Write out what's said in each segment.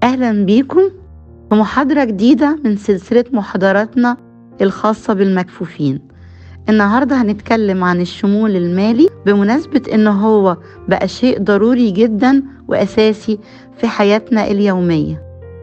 أهلا بيكم في محاضرة جديدة من سلسلة محاضراتنا الخاصة بالمكفوفين النهاردة هنتكلم عن الشمول المالي بمناسبة إن هو بقى شيء ضروري جدا وأساسي في حياتنا اليومية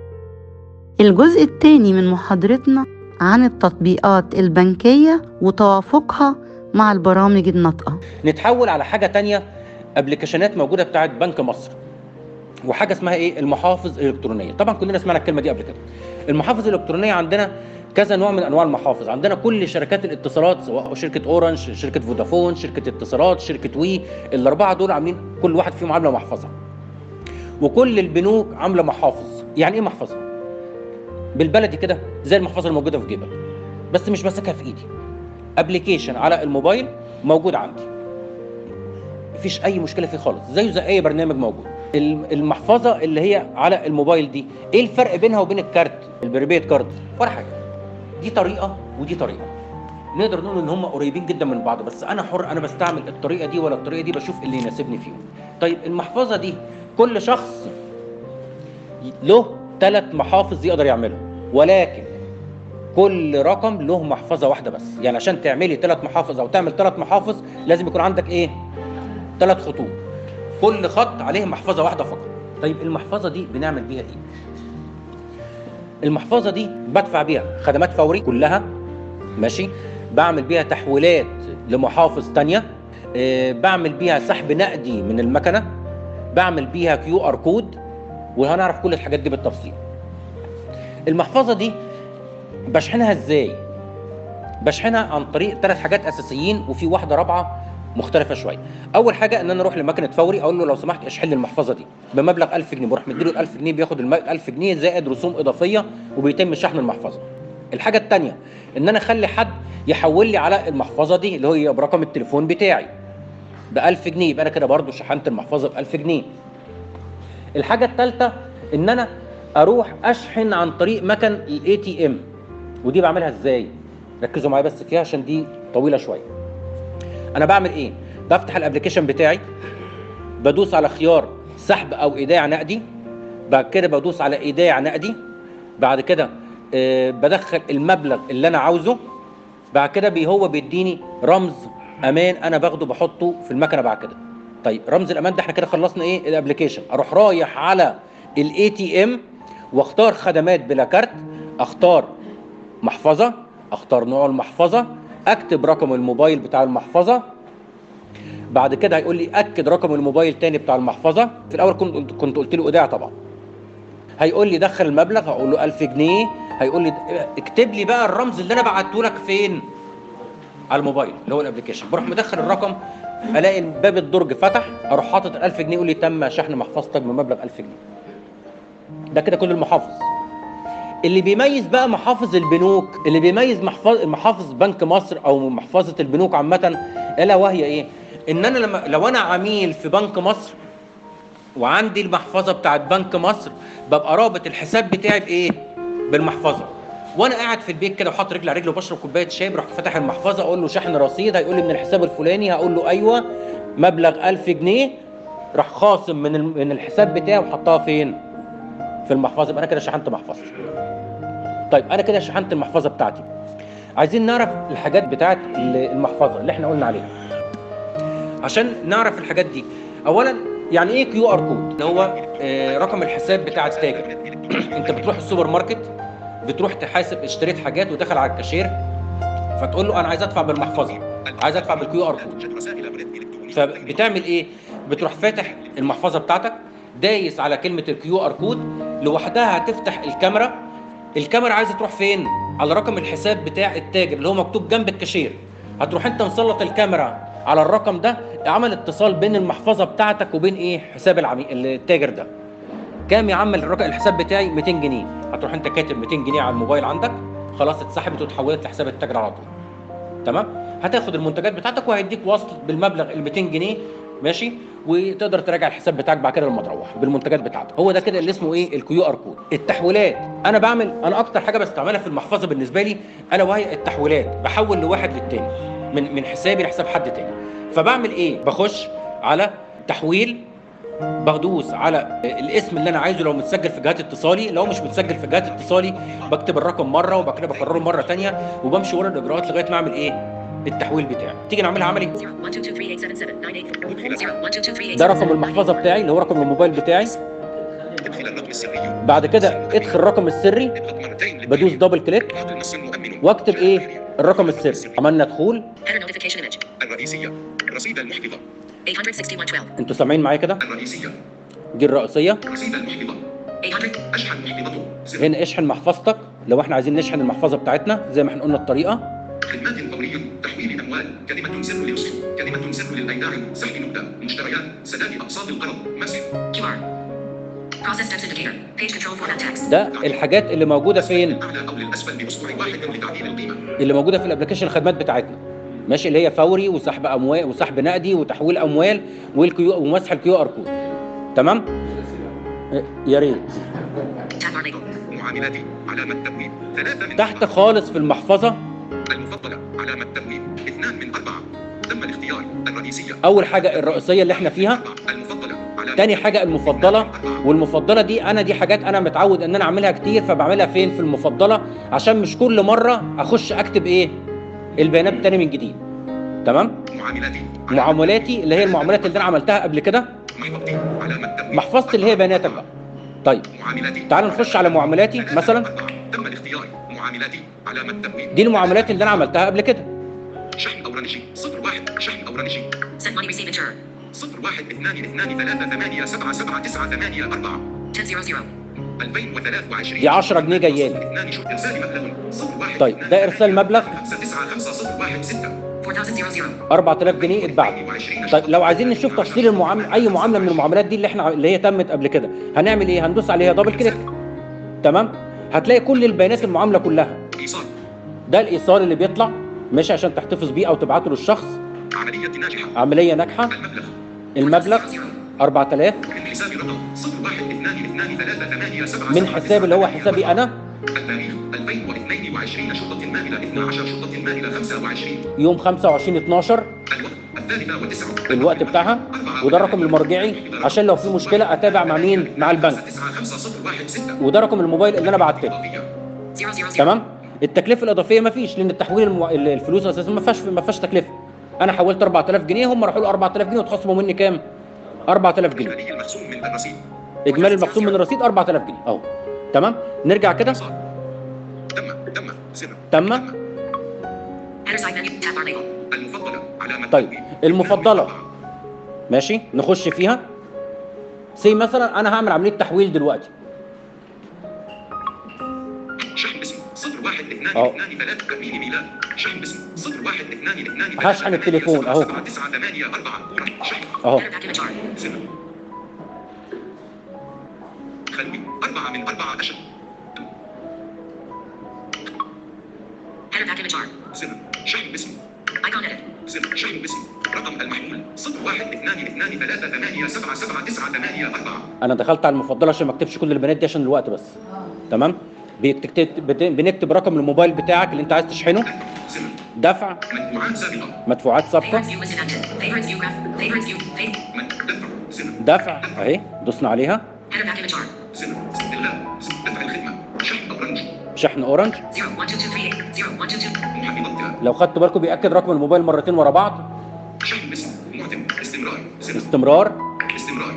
الجزء الثاني من محاضرتنا عن التطبيقات البنكية وتوافقها مع البرامج الناطقة نتحول على حاجه تانية ابلكيشنات موجوده بتاعت بنك مصر وحاجه اسمها ايه المحافظ الالكترونيه طبعا كلنا سمعنا الكلمه دي قبل كده المحافظ الالكترونيه عندنا كذا نوع من انواع المحافظ عندنا كل شركات الاتصالات سواء شركه اورنج شركه فودافون شركه اتصالات شركه وي الاربعه دول عاملين كل واحد فيهم عامله محفظه وكل البنوك عامله محافظ يعني ايه محفظه بالبلدي كده زي المحفظه الموجوده في جيبك بس مش ماسكها في ايدي ابلكيشن على الموبايل موجود عندي مفيش اي مشكله فيه خالص زيه زي اي برنامج موجود الم- المحفظه اللي هي على الموبايل دي ايه الفرق بينها وبين الكارت البريبيد كارد ولا حاجه دي طريقه ودي طريقه نقدر نقول ان هم قريبين جدا من بعض بس انا حر انا بستعمل الطريقه دي ولا الطريقه دي بشوف اللي يناسبني فيهم طيب المحفظه دي كل شخص له ثلاث محافظ يقدر يعملهم ولكن كل رقم له محفظه واحده بس يعني عشان تعملي ثلاث محافظ او تعمل ثلاث محافظ لازم يكون عندك ايه ثلاث خطوط كل خط عليه محفظه واحده فقط طيب المحفظه دي بنعمل بيها ايه المحفظه دي بدفع بيها خدمات فوري كلها ماشي بعمل بيها تحويلات لمحافظ تانية آه، بعمل بيها سحب نقدي من المكنه بعمل بيها كيو ار كود وهنعرف كل الحاجات دي بالتفصيل المحفظه دي بشحنها ازاي بشحنها عن طريق ثلاث حاجات اساسيين وفي واحده رابعه مختلفه شويه اول حاجه ان انا اروح لمكنه فوري اقول له لو سمحت اشحن لي المحفظه دي بمبلغ 1000 جنيه بروح مديله ال 1000 جنيه بياخد ال 1000 جنيه زائد رسوم اضافيه وبيتم شحن المحفظه الحاجه الثانيه ان انا اخلي حد يحول لي على المحفظه دي اللي هي برقم التليفون بتاعي ب 1000 جنيه يبقى انا كده برضو شحنت المحفظه ب 1000 جنيه الحاجه الثالثه ان انا اروح اشحن عن طريق مكن الاي تي ام ودي بعملها ازاي ركزوا معايا بس فيها عشان دي طويله شويه انا بعمل ايه بفتح الابلكيشن بتاعي بدوس على خيار سحب او ايداع نقدي بعد كده بدوس على ايداع نقدي بعد كده آه، بدخل المبلغ اللي انا عاوزه بعد كده بي هو بيديني رمز امان انا باخده بحطه في المكنه بعد كده طيب رمز الامان ده احنا كده خلصنا ايه الابلكيشن اروح رايح على الاي تي ام واختار خدمات بلا كارت اختار محفظه اختار نوع المحفظه اكتب رقم الموبايل بتاع المحفظه بعد كده هيقول لي اكد رقم الموبايل تاني بتاع المحفظه في الاول كنت كنت قلت له ايداع طبعا هيقول لي دخل المبلغ هقول له 1000 جنيه هيقول لي اكتب لي بقى الرمز اللي انا بعته لك فين على الموبايل اللي هو الابلكيشن بروح مدخل الرقم الاقي باب الدرج فتح اروح حاطط ال 1000 جنيه يقول لي تم شحن محفظتك بمبلغ 1000 جنيه ده كده كل المحافظ اللي بيميز بقى محافظ البنوك اللي بيميز محفظ محافظ بنك مصر او محفظه البنوك عامه الا وهي ايه ان انا لما لو انا عميل في بنك مصر وعندي المحفظه بتاعت بنك مصر ببقى رابط الحساب بتاعي بايه بالمحفظه وانا قاعد في البيت كده وحاطط رجل على رجل وبشرب كوبايه شاي بروح فاتح المحفظه اقول له شحن رصيد هيقول لي من الحساب الفلاني هقول له ايوه مبلغ 1000 جنيه راح خاصم من الم- من الحساب بتاعي وحطها فين في المحفظه يبقى انا كده شحنت محفظتي طيب انا كده شحنت المحفظه بتاعتي عايزين نعرف الحاجات بتاعت ال- المحفظه اللي احنا قلنا عليها عشان نعرف الحاجات دي اولا يعني ايه كيو ار كود اللي هو آه، رقم الحساب بتاع التاجر انت بتروح السوبر ماركت بتروح تحاسب اشتريت حاجات ودخل على الكاشير فتقول له انا عايز ادفع بالمحفظه عايز ادفع بالكيو ار كود فبتعمل ايه بتروح فاتح المحفظه بتاعتك دايس على كلمه الكيو ار كود لوحدها هتفتح الكاميرا الكاميرا عايزه تروح فين على رقم الحساب بتاع التاجر اللي هو مكتوب جنب الكاشير هتروح انت مسلط الكاميرا على الرقم ده عمل اتصال بين المحفظه بتاعتك وبين ايه حساب العميل التاجر ده كام يا عم الرقم الحساب بتاعي 200 جنيه هتروح انت كاتب 200 جنيه على الموبايل عندك خلاص اتسحبت واتحولت لحساب التاجر على طول تمام هتاخد المنتجات بتاعتك وهيديك وصل بالمبلغ ال 200 جنيه ماشي وتقدر تراجع الحساب بتاعك بعد كده لما تروح بالمنتجات بتاعتك هو ده كده اللي اسمه ايه الكيو ار كود التحويلات انا بعمل انا اكتر حاجه بستعملها في المحفظه بالنسبه لي الا وهي التحويلات بحول لواحد للتاني من من حسابي لحساب حد تاني فبعمل ايه بخش على تحويل بدوس على الاسم اللي انا عايزه لو متسجل في جهات اتصالي لو مش متسجل في جهات اتصالي بكتب الرقم مره وبعد كده بكرره مره ثانيه وبمشي ورا الاجراءات لغايه ما اعمل ايه التحويل بتاعي تيجي نعملها عملي ده رقم المحفظه بتاعي اللي هو رقم الموبايل بتاعي ادخل الرقم السري بعد كده ادخل الرقم السري اضغط مرتين للتأكيد. بدوس دبل كليك هذا النص مؤمن واكتب ايه الرقم السري عملنا دخول الرئيسية رصيد المحفظة انتوا سامعين معايا كده الرئيسية دي الرئيسيه رصيد المحفظة اشحن محفظته زر هنا اشحن محفظتك لو احنا عايزين نشحن المحفظه بتاعتنا زي ما احنا قلنا الطريقه خدمات فورية تحويل أموال كلمة سر للوصول كلمة سر للأيداع سحب نقطة مشتريات سداد أقساط القرض مسح ده الحاجات اللي موجوده فين للأعلى أو للأسفل بأسبوع واحد لتعديل القيمة اللي موجوده في الابلكيشن الخدمات بتاعتنا ماشي اللي هي فوري وسحب اموال وسحب نقدي وتحويل اموال والكيو ومسح الكيو ار كود تمام يا ريت معاملاتي علامة تبويب ثلاثة من تحت أربعة. خالص في المحفظه المفضلة علامة تبويب اثنان من أربعة تم الاختيار الرئيسية اول حاجه الرئيسيه اللي احنا فيها المفضلة علامة تاني حاجه المفضله والمفضله دي انا دي حاجات انا متعود ان انا اعملها كتير فبعملها فين في المفضله عشان مش كل مره اخش اكتب ايه البيانات تاني من جديد تمام معاملاتي معاملاتي اللي هي المعاملات اللي انا عملتها قبل كده محفظتي علامة تبويب محفظتي اللي هي بياناتك بقى طيب معاملاتي تعال نخش على معاملاتي ثلاثة مثلا من أربعة. تم الاختيار معاملاتي علامة تبويب دي المعاملات اللي انا عملتها قبل كده شحن أورنجي صفر واحد شحن أورنجي صفر واحد اثنان اثنان ثلاثة ثمانية سبعة سبعة تسعة ثمانية أربعة 2023 دي 10 جنيه جايه لي اثنان شهور إرسال مبلغ صفر واحد طيب، اثنان ده إرسال مبلغ. خمسة تسعة خمسة صفر واحد ستة 4000 جنيه اتبعت طيب لو عايزين نشوف تفصيل المعامله اي معامله من المعاملات دي اللي احنا اللي هي تمت قبل كده هنعمل ايه هندوس عليها دبل كليك تمام هتلاقي كل البيانات المعامله كلها إيصال ده الايصال اللي بيطلع ماشي عشان تحتفظ بيه او تبعته للشخص عملية ناجحة عمليه ناجحه المبلغ المبلغ 4000 من حساب رقم صفر واحد اثنان اثنان ثلاثة ثمانية سبعة من سبعة حساب اللي هو تسعة حسابي ثمانية انا التاريخ 2022 شرطة المائلة 12 شرطة المائلة 25 يوم 25 12 الوقت الثالثة وتسعة الوقت بتاعها وده الرقم المرجعي عشان لو في مشكله اتابع مع مين مع البنك تسعة خمسة صفر واحد ستة وده رقم الموبايل اللي انا بعت له إضافية تمام التكلفه الاضافيه ما فيش لان التحويل المو... الفلوس اساسا ما فيهاش ما فيهاش تكلفه انا حولت 4000 جنيه هم راحوا له 4000 جنيه وتخصموا مني كام 4000 جنيه إجمالي المخصوم من الرصيد اجمالي المقسوم من الرصيد 4000 جنيه اهو تمام نرجع كده إيصال. تم تم سر تم المفضلة علامة طيب، تنوين. المفضلة. ماشي نخش فيها سي مثلا انا هعمل عمليه تحويل دلوقتي شحن باسم صفر واحد اثنان أهو. اثنان ثلاثة تأمين ميلاد شحن باسم صفر واحد اثنان اثنان هشحن ثلاثة التليفون، ثمانية أهو. سبعة تسعة ثمانية أربعة شحن اهو سر خلوي أربعة من أربعة أشهر سر شحن باسم سر شحن باسم رقم المحمول صفر واحد اثنان اثنان ثلاثة ثمانية سبعة سبعة تسعة ثمانية أربعة انا دخلت على المفضله عشان ما اكتبش كل البيانات دي عشان الوقت بس تمام بتكتب بت- بنكتب رقم الموبايل بتاعك اللي انت عايز تشحنه سر دفع مدفوعات سابقة مدفوعات سابقه من دفع سر دفع اهي دوسنا عليها سر استغلال دفع الخدمة شحن أورنج شحن اورنج محفظتها لو خدتوا بالكم بياكد رقم الموبايل مرتين ورا بعض شحن باسم معتم استمرار سر استمرار استمرار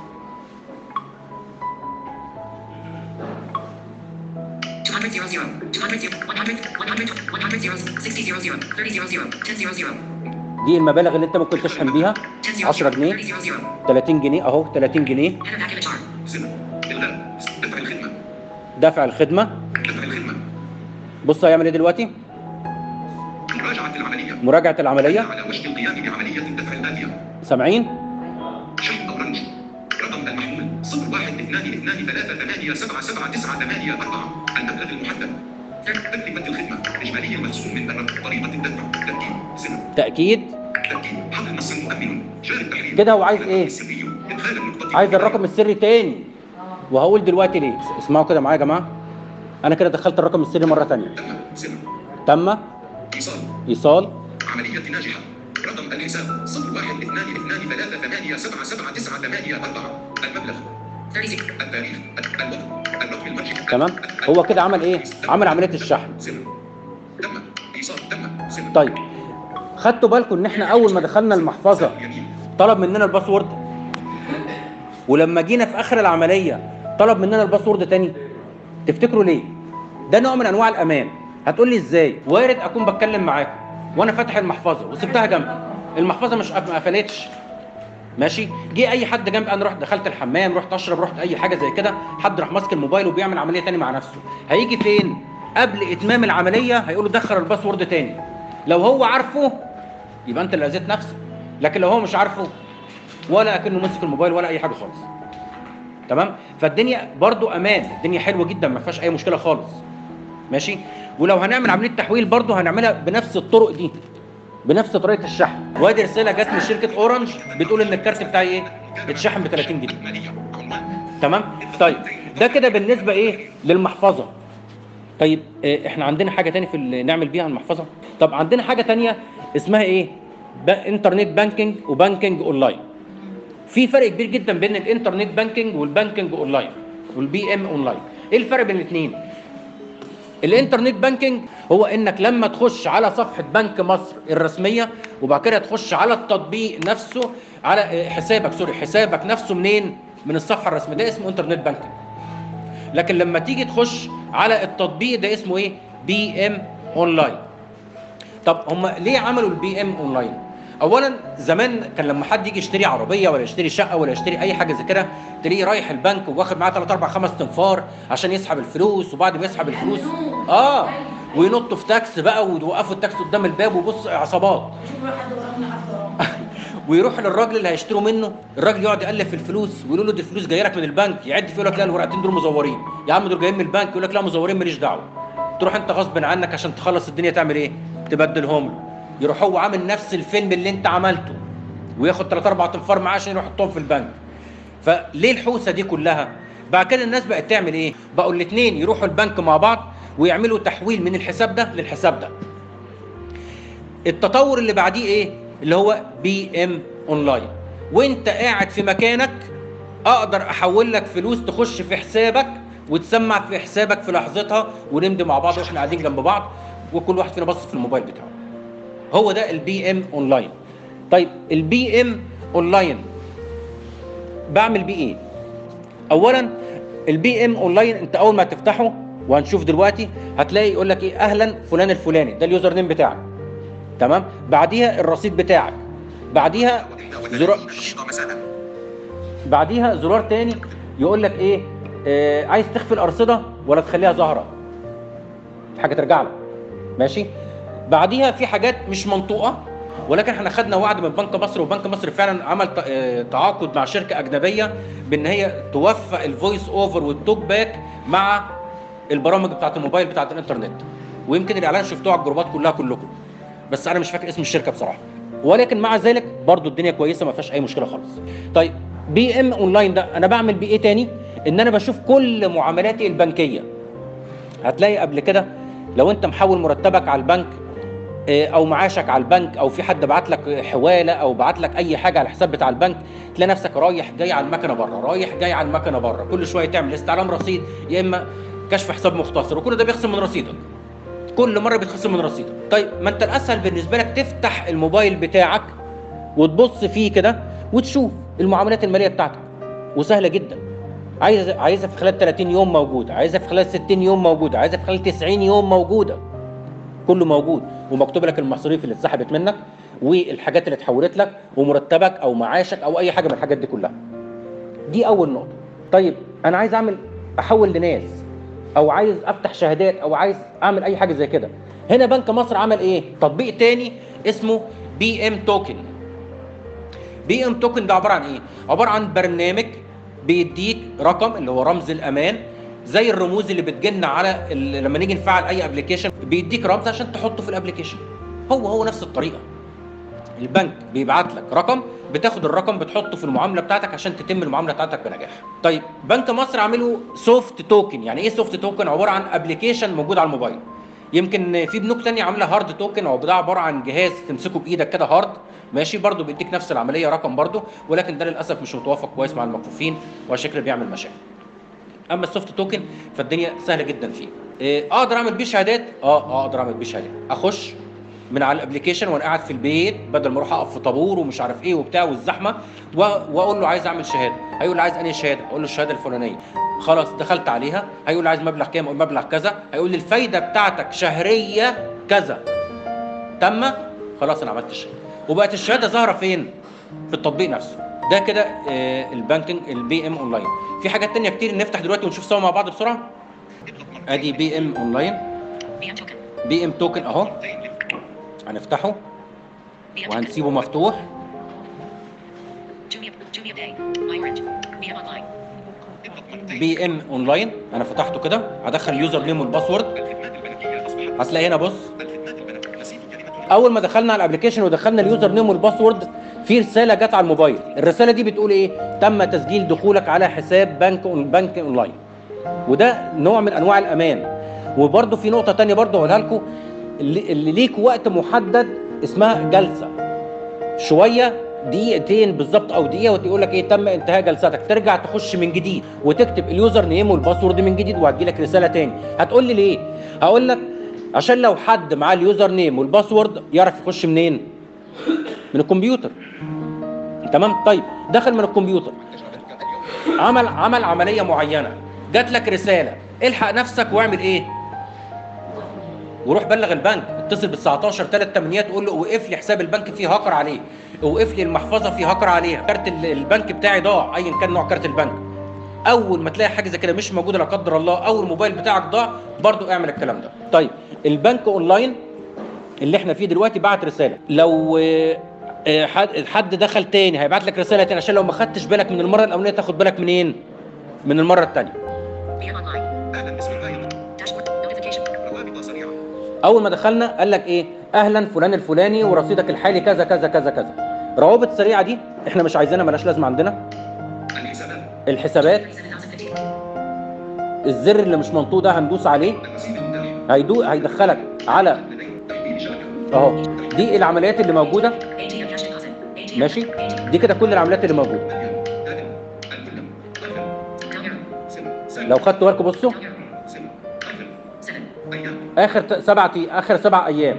دي المبالغ اللي انت ممكن تشحن بيها 10 جنيه 30 جنيه اهو 30 جنيه سر إلغاء دفع الخدمة دفع الخدمه دفع الخدمة بص هيعمل ايه دلوقتي مراجعة العملية مراجعه العمليه على وشك القيام بعملية الدفع الآتية سامعين شحن أورنج رقم المحمول صفر واحد اثنان اثنان ثلاثة ثمانية سبعة سبعة تسعة ثمانية أربعة المبلغ المحدد تكلفة الخدمة إجمالي المخصوم من الرقم طريقة الدفع تأكيد سر تاكيد تأكيد حق النص مؤمن جاري التحرير كده هو عايز إيه؟ السري إدخال النقطة عايز الرقم السري تاني وهقول دلوقتي ليه اسمعوا كده معايا يا جماعه انا كده دخلت الرقم السري مره تانية تم سر تم إيصال ايصال عملية ناجحة رقم الحساب صفر واحد اثنان اثنان ثلاثة ثمانية سبعة سبعة تسعة ثمانية أربعة المبلغ 36 التاريخ الوقت الرقم المرجع تمام هو كده عمل ايه عمل عمليه الشحن سر تم ايصال تم سر طيب خدتوا بالكم ان احنا اول ما دخلنا المحفظه يمين طلب مننا الباسورد ولما جينا في اخر العمليه طلب مننا الباسورد تاني تفتكروا ليه ده نوع من انواع الامان هتقول لي ازاي وارد اكون بتكلم معاكم وانا فاتح المحفظه وسبتها جنبي المحفظه مش قف- ما قفلتش ماشي جه اي حد جنبي انا رحت دخلت الحمام رحت اشرب رحت اي حاجه زي كده حد راح ماسك الموبايل وبيعمل عمليه تاني مع نفسه هيجي فين قبل اتمام العمليه هيقول له دخل الباسورد تاني لو هو عارفه يبقى انت اللي اذيت نفسك لكن لو هو مش عارفه ولا اكنه ماسك الموبايل ولا اي حاجه خالص تمام فالدنيا برضو امان الدنيا حلوه جدا ما فيهاش اي مشكله خالص ماشي ولو هنعمل عمليه تحويل برضو هنعملها بنفس الطرق دي بنفس طريقه الشحن وادي رساله جت من شركه اورنج بتقول ان الكارت بتاعي ايه اتشحن ب 30 جنيه مالية عنوان تمام طيب ده كده بالنسبه ايه للمحفظه طيب إيه احنا عندنا حاجه تاني في ال- نعمل بيها المحفظه طب عندنا حاجه تانية اسمها ايه با انترنت بانكينج وبانكينج اونلاين في فرق كبير جدا بين الانترنت بانكينج والبانكينج اونلاين والبي ام اونلاين ايه الفرق بين الاثنين الانترنت بانكينج هو انك لما تخش على صفحه بنك مصر الرسميه وبعد كده تخش على التطبيق نفسه على آه، حسابك سوري حسابك نفسه منين من الصفحه الرسميه ده اسمه انترنت بانكينج لكن لما تيجي تخش على التطبيق ده اسمه ايه بي ام اونلاين طب هم ليه عملوا البي ام اونلاين اولا زمان كان لما حد يجي يشتري عربيه ولا يشتري شقه ولا يشتري اي حاجه زي كده تلاقيه رايح البنك وواخد معاه 3 4 5 تنفار عشان يسحب الفلوس وبعد ما يسحب الفلوس اه وينطوا في تاكس بقى ويوقفوا التاكس قدام الباب وبص عصابات شوف بقى حد وراك حد وراك ويروح للراجل اللي هيشتروا منه الراجل يقعد يالف في الفلوس ويقول له دي الفلوس جايه لك من البنك يعد فيه يقول لك لا الورقتين دول مزورين يا عم دول جايين من البنك يقول لك لا مزورين ماليش دعوه تروح انت غصب عنك عشان تخلص الدنيا تعمل ايه تبدلهم له يروح هو عامل نفس الفيلم اللي انت عملته وياخد 3 4 تنفار معاه عشان يروح يحطهم في البنك فليه الحوسه دي كلها بعد كده الناس بقت تعمل ايه بقوا الاثنين يروحوا البنك مع بعض ويعملوا تحويل من الحساب ده للحساب ده التطور اللي بعديه ايه اللي هو بي ام اونلاين وانت قاعد في مكانك اقدر احول لك فلوس تخش في حسابك وتسمع في حسابك في لحظتها ونمضي مع بعض واحنا قاعدين جنب بعض وكل واحد فينا باصص في الموبايل بتاعه هو ده البي ام اونلاين طيب البي ام اونلاين بعمل بيه ايه اولا البي ام اونلاين انت اول ما تفتحه وهنشوف دلوقتي هتلاقي يقول لك ايه اهلا فلان الفلاني ده اليوزر نيم بتاعك تمام بعديها الرصيد بتاعك بعديها زرار دقيقة مساء بعديها زرار تاني يقول لك ايه آه عايز تخفي الارصده ولا تخليها ظاهره حاجه ترجع لك ماشي بعديها في حاجات مش منطوقه ولكن احنا خدنا وعد من بنك مصر وبنك مصر فعلا عمل ت- آه، تعاقد مع شركه اجنبيه بان هي توفق الفويس اوفر والتوك باك مع البرامج بتاعت الموبايل بتاعت الانترنت ويمكن الاعلان شفتوه على الجروبات كلها كلكم بس انا مش فاكر اسم الشركه بصراحه ولكن مع ذلك برضو الدنيا كويسه ما فيهاش اي مشكله خالص طيب بي ام اونلاين ده انا بعمل بيه ايه تاني ان انا بشوف كل معاملاتي البنكيه هتلاقي قبل كده لو انت محول مرتبك على البنك آه، او معاشك على البنك او في حد بعت لك حواله او بعت لك اي حاجه على الحساب بتاع البنك تلاقي نفسك رايح جاي على المكنه بره رايح جاي على المكنه بره كل شويه تعمل استعلام رصيد يا اما كشف حساب مختصر وكل ده بيخصم من رصيدك كل مره بيتخصم من رصيدك طيب ما انت الاسهل بالنسبه لك تفتح الموبايل بتاعك وتبص فيه كده وتشوف المعاملات الماليه بتاعتك وسهله جدا عايز عايزها في خلال 30 يوم موجوده عايزها في خلال 60 يوم موجوده عايزها في خلال 90 يوم موجوده كله موجود ومكتوب لك المصاريف اللي اتسحبت منك والحاجات اللي اتحولت لك ومرتبك او معاشك او اي حاجه من الحاجات دي كلها دي اول نقطه طيب انا عايز اعمل احول لناس او عايز افتح شهادات او عايز اعمل اي حاجه زي كده هنا بنك مصر عمل ايه تطبيق تاني اسمه بي ام توكن بي ام توكن ده عباره عن ايه عباره عن برنامج بيديك رقم اللي هو رمز الامان زي الرموز اللي بتجيلنا على ال- لما نيجي نفعل اي ابلكيشن بيديك رمز عشان تحطه في الابلكيشن هو هو نفس الطريقه البنك بيبعت لك رقم بتاخد الرقم بتحطه في المعامله بتاعتك عشان تتم المعامله بتاعتك بنجاح طيب بنك مصر عامله سوفت توكن يعني ايه سوفت توكن عباره عن ابلكيشن موجود على الموبايل يمكن في بنوك تانية عامله هارد توكن او بضاعه عباره عن جهاز تمسكه بايدك كده هارد ماشي برضو بيديك نفس العمليه رقم برضو ولكن ده للاسف مش متوافق كويس مع المكفوفين وعشان كده بيعمل مشاكل اما السوفت توكن فالدنيا سهله جدا فيه إيه، اقدر اعمل بيه شهادات اه اقدر اعمل بيه شهادات اخش من على الابلكيشن وانا قاعد في البيت بدل ما اروح اقف في طابور ومش عارف ايه وبتاع والزحمه و- واقول له عايز اعمل شهاده هيقول لي عايز انهي شهاده اقول له الشهاده الفلانيه خلاص دخلت عليها هيقول لي عايز مبلغ كام اقول مبلغ كذا هيقول لي الفايده بتاعتك شهريه كذا تم خلاص انا عملت الشهاده وبقت الشهاده ظاهره فين في التطبيق نفسه ده كده آه، البانكينج البي ام اونلاين في حاجات تانية كتير نفتح دلوقتي ونشوف سوا مع بعض بسرعه ادي بي ام اونلاين BM token. بي ام توكن اهو هنفتحه BM token. وهنسيبه مفتوح Jumia, Jumia Pay. MyOrange. BM online. بي ام اونلاين انا فتحته كده هدخل اليوزر نيم والباسورد الخدمات البنكية أصبحت هتلاقي هنا بص الخدمات البنكية نسيب كلمة اول ما دخلنا على الابلكيشن ودخلنا اليوزر نيم والباسورد في رساله جت على الموبايل الرساله دي بتقول ايه تم تسجيل دخولك على حساب بنك بنك اونلاين وده نوع من انواع الامان وبرده في نقطه تانية برده هقولها لكم اللي, اللي ليك وقت محدد اسمها جلسه شويه دقيقتين بالظبط او دقيقه وتقول لك ايه تم انتهاء جلستك ترجع تخش من جديد وتكتب اليوزر نيم والباسورد من جديد وهتجي لك رساله تاني هتقول لي ليه هقول لك عشان لو حد معاه اليوزر نيم والباسورد يعرف يخش منين من الكمبيوتر تمام طيب دخل من الكمبيوتر عمل عمل عمليه معينه جات لك رساله الحق نفسك واعمل ايه وروح بلغ البنك اتصل بال 19 3 8 تقول له اوقف لي حساب البنك فيه هاكر عليه اوقف لي المحفظه فيه هاكر عليها كارت ال- البنك بتاعي ضاع ايا كان نوع كارت البنك اول ما تلاقي حاجه زي كده مش موجوده لا قدر الله او الموبايل بتاعك ضاع برضو اعمل الكلام ده طيب البنك اونلاين اللي احنا فيه دلوقتي بعت رساله لو آه، آه، حد حد دخل تاني هيبعت لك رساله تاني عشان لو ما خدتش بالك من المره الاولانيه تاخد بالك منين من المره الثانيه BM online. أهلا بسم الله Dashboard. Notification. روابط سريعة اول ما دخلنا قال لك ايه اهلا فلان الفلاني ورصيدك الحالي كذا كذا كذا كذا روابط سريعه دي احنا مش عايزينها ملهاش لازمه عندنا الحسابات الحسابات 3750. الزر اللي مش منطوق ده هندوس عليه الرصيد المداري هيدو هيدخلك على لدي تحويل شبكة اهو دي العمليات اللي موجوده ATM cash deposit. ATM. ماشي ATM. دي كده كل العمليات اللي موجوده مليون دالم الكلم قفل Down سم سم لو خدتوا بالكم بصوا Down arrow. سم قفل 7. أيام اخر ت- سبعة اخر سبع ايام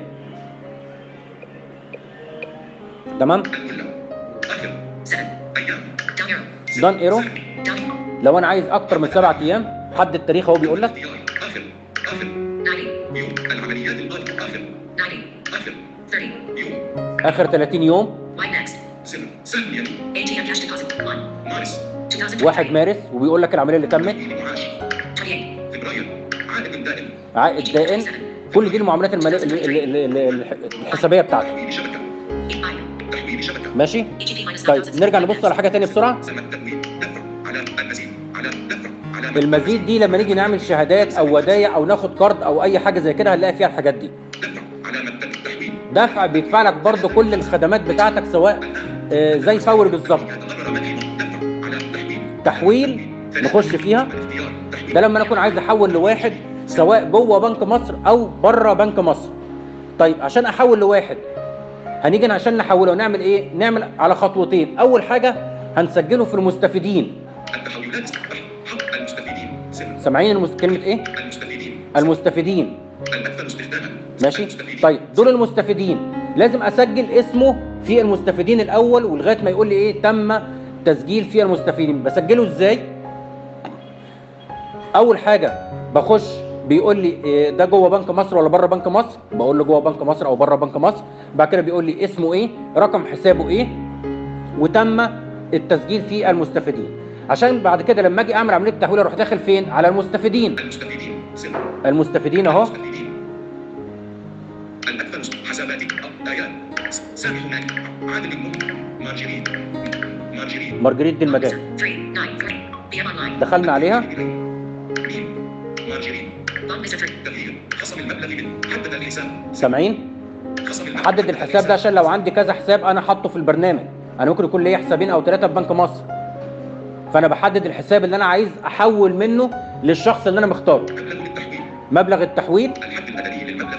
تمام الكلم قفل 7. أيام Down arrow. دان ايرو Down arrow. لو انا عايز اكتر من سبعة ايام حد التاريخ اهو بيقول لك اختيار قفل قفل 90. يوم العمليات الغالية قفل 90. قفل 30. يوم اخر 30 يوم Why next? سم سم يد ATM cash deposit. 1. مارس 2023. 1 مارس وبيقول لك العمليه اللي تمت تحويل معاش 28. فبراير عائد دائم عائد دائم كل دي المعاملات الماليه ال- ال- ال- ال- الحسابيه بتاعتك تحويل شبكة Email. تحويل شبكة ماشي EGP minus طيب 5000. نرجع نبص على حاجه تانية بسرعه سم التنوين دفع على المزيد على دفع على المزيد دي لما نيجي نعمل شهادات او ودايع او ناخد كارد او اي حاجه زي كده هنلاقي فيها الحاجات دي دفع علامة التحويل دفع بيدفع لك برضه كل الخدمات بتاعتك سواء آه، زي فوري بالظبط يتضرر منه دفع على التحويل تحويل نخش فيها الاختيار تحويل ده لما انا اكون عايز احول لواحد سواء جوه بنك مصر او بره بنك مصر طيب عشان احول لواحد هنيجي عشان نحوله ونعمل ايه نعمل على خطوتين اول حاجه هنسجله في المستفيدين التحولات حق المستفيدين سم سامعين المس... كلمه ايه المستفيدين المستفيدين الأكثر استخداما ماشي المستفيدين. طيب دول المستفيدين لازم اسجل اسمه في المستفيدين الاول ولغايه ما يقول لي ايه تم تسجيل في المستفيدين بسجله ازاي اول حاجه بخش بيقول لي إيه ده جوه بنك مصر ولا بره بنك مصر بقول له جوه بنك مصر او بره بنك مصر بعد كده بيقول لي اسمه ايه رقم حسابه ايه وتم التسجيل في المستفيدين عشان بعد كده لما اجي اعمل عمليه تحويل اروح داخل فين على المستفيدين المستفيدين سم المستفيدين اهو المستفيدين الأكثر حساباتي آيات سامح هناك عادل المؤمن مارجرين مارجرين مارجريت دي المجال 3. 9. 3. BM online. دخلنا عليها ميم مارجرين Bond Mr. 3. تغيير خصم المبلغ من حدد الحساب سامعين خصم المبلغ حدد الحساب ده عشان لو عندي كذا حساب انا حاطه في البرنامج انا ممكن يكون ليا حسابين او ثلاثه في بنك مصر فانا بحدد الحساب اللي انا عايز احول منه للشخص اللي انا مختاره مبلغ للتحويل مبلغ التحويل الحد الأدني للمبلغ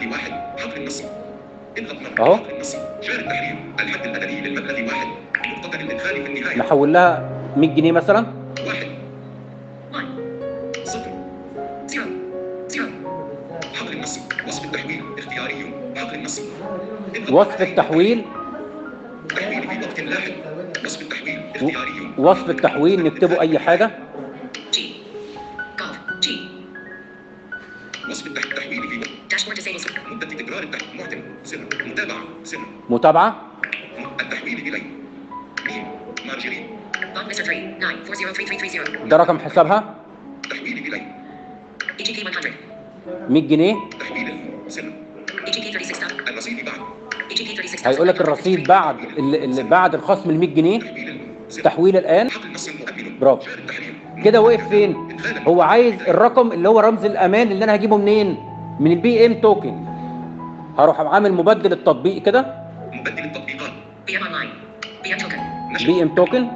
الغى بلوك أهو. الحد النصي شارع التحرير الحد الادبي للمبلغ واحد نقطة للادخال في النهاية نحول لها 100 جنيه مثلا واحد One. صفر Zero. Zero. حظر النصي وصف التحويل اختياري حظر النصي الغى وصف التحويل تحويل في وقت لاحق وصف التحويل اختياري وصف التحويل نكتبه اي حاجه G. Golf. G. وصف التح- التحويل في وقت Dashboard disables. مدة تكرار التحويل معتم زر متابعة زر متابعه التحويل إلي ميم مارجرين Long Mr. 3. 9. 403330. ده رقم حسابها تحويل إلي EGP 100. 100 جنيه تحويل زر EGP 36,000. الرصيد بعد EGP 36,000. هيقول لك الرصيد بعد اللي اللي بعد الخصم ال 100 جنيه تحويل زر تحويل الان حق النص المؤمن برافو. شارع التحرير كده وقف فين هو عايز الرقم اللي هو رمز الامان اللي انا هجيبه منين من البي ام توكن هروح عامل مبدل التطبيق كده مبدل التطبيقات BM Online. BM Token. نشر بي ام توكن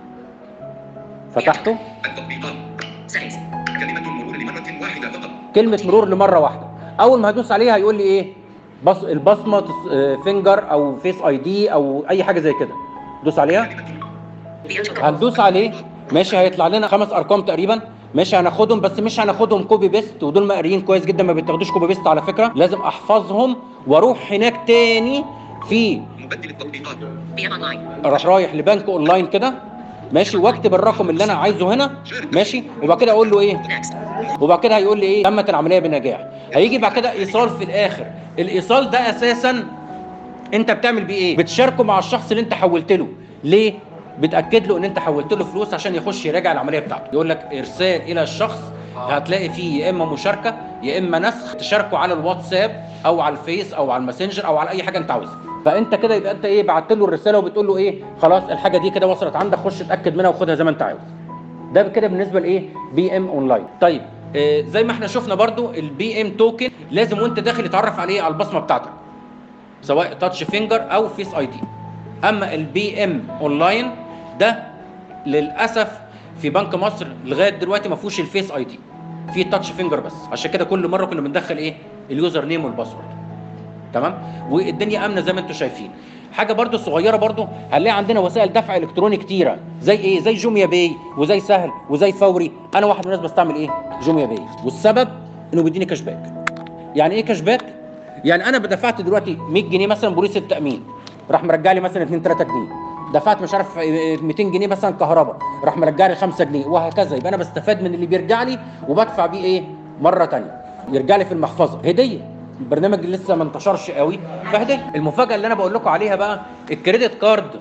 فتحته التطبيقات Settings. كلمة المرور لمرة واحدة فقط كلمه مرور لمره واحده اول ما هدوس عليها هيقول لي ايه بص البصمه فينجر او فيس اي دي او اي حاجه زي كده دوس عليها كلمة BM Token. هندوس عليه ماشي هيطلع لنا خمس ارقام تقريبا ماشي هناخدهم بس مش هناخدهم كوبي بيست ودول مقريين كويس جدا ما بيتاخدوش كوبي بيست على فكره لازم احفظهم واروح هناك تاني في مبدل التطبيقات BM Online. اروح رايح لبنك اونلاين كده ماشي واكتب الرقم اللي انا عايزه هنا ماشي وبعد كده اقول له ايه Next. وبعد كده هيقول لي ايه تمت العمليه بنجاح هيجي بعد كده ايصال في الاخر الايصال ده اساسا انت بتعمل بيه ايه بتشاركه مع الشخص اللي انت حولت له ليه بتاكد له ان انت حولت له فلوس عشان يخش يراجع العمليه بتاعته يقول لك ارسال الى الشخص هتلاقي فيه يا اما مشاركه يا اما نسخ تشاركه على الواتساب او على الفيس او على الماسنجر او على اي حاجه انت عاوزها فانت كده يبقى انت ايه بعت له الرساله وبتقول له ايه خلاص الحاجه دي كده وصلت عندك خش اتاكد منها وخدها زي ما انت عاوز ده كده بالنسبه لايه بي ام اونلاين طيب آه زي ما احنا شفنا برضو البي ام توكن لازم وانت داخل يتعرف عليه على البصمه بتاعتك سواء تاتش فينجر او فيس اي دي اما البي ام اونلاين ده للاسف في بنك مصر لغايه دلوقتي ما فيهوش الفيس اي دي في تاتش فينجر بس عشان كده كل مره كنا بندخل ايه اليوزر نيم والباسورد تمام والدنيا امنه زي ما انتم شايفين حاجه برضو صغيره برضو هنلاقي عندنا وسائل دفع الكتروني كتيره زي ايه زي جوميا باي وزي سهل وزي فوري انا واحد من الناس بستعمل ايه جوميا باي والسبب انه بيديني كاش باك يعني ايه كاش باك يعني انا دفعت دلوقتي 100 جنيه مثلا بوليس التامين راح مرجع لي مثلا 2 3 جنيه دفعت مش عارف آه، 200 جنيه مثلا كهرباء راح مرجع لي 5 جنيه وهكذا يبقى انا بستفاد من اللي بيرجع لي وبدفع بيه ايه مره تانية يرجع لي في المحفظه هديه البرنامج لسه ما انتشرش قوي فهديه المفاجاه اللي انا بقول لكم عليها بقى الكريدت كارد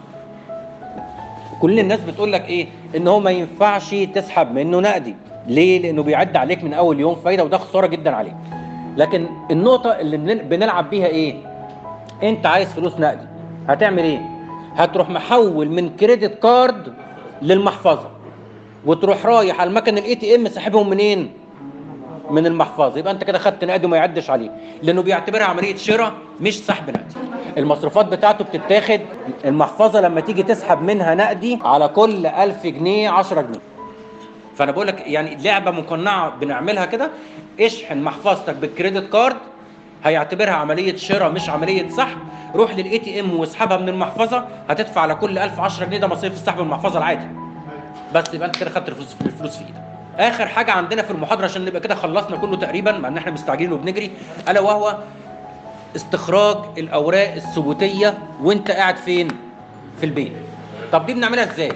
كل الناس بتقول لك ايه ان هو ما ينفعش تسحب منه نقدي ليه لانه بيعد عليك من اول يوم فايده وده خساره جدا عليك لكن النقطه اللي بن- بنلعب بيها ايه انت عايز فلوس نقدي هتعمل ايه هتروح محول من كريدت كارد للمحفظه وتروح رايح على المكن الاي تي ام ساحبهم منين من المحفظه يبقى انت كده خدت نقدي وما يعدش عليه لانه بيعتبرها عمليه شراء مش سحب نقدي المصروفات بتاعته بتتاخد المحفظه لما تيجي تسحب منها نقدي على كل 1000 جنيه 10 جنيه فانا بقول لك يعني لعبه مقنعه بنعملها كده اشحن محفظتك بالكريدت كارد هيعتبرها عمليه شراء مش عمليه سحب روح للاي تي ام واسحبها من المحفظه هتدفع على كل 1000 10 جنيه ده مصاريف السحب من المحفظه العادي بس يبقى انت كده خدت الفلوس الفلوس في ايدك اخر حاجه عندنا في المحاضره عشان نبقى كده خلصنا كله تقريبا مع ان احنا مستعجلين وبنجري الا وهو استخراج الاوراق الثبوتيه وانت قاعد فين في البيت طب دي بنعملها ازاي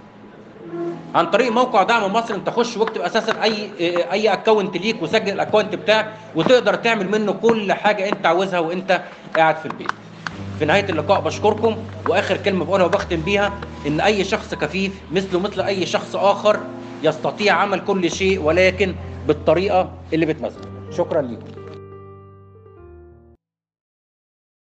عن طريق موقع دعم مصر انت خش واكتب اساسا اي اي اكونت ليك وسجل الاكونت بتاعك وتقدر تعمل منه كل حاجه انت عاوزها وانت قاعد في البيت في نهايه اللقاء بشكركم واخر كلمه بقولها وبختم بيها ان اي شخص كفيف مثله مثل اي شخص اخر يستطيع عمل كل شيء ولكن بالطريقه اللي بتناسبه شكرا لكم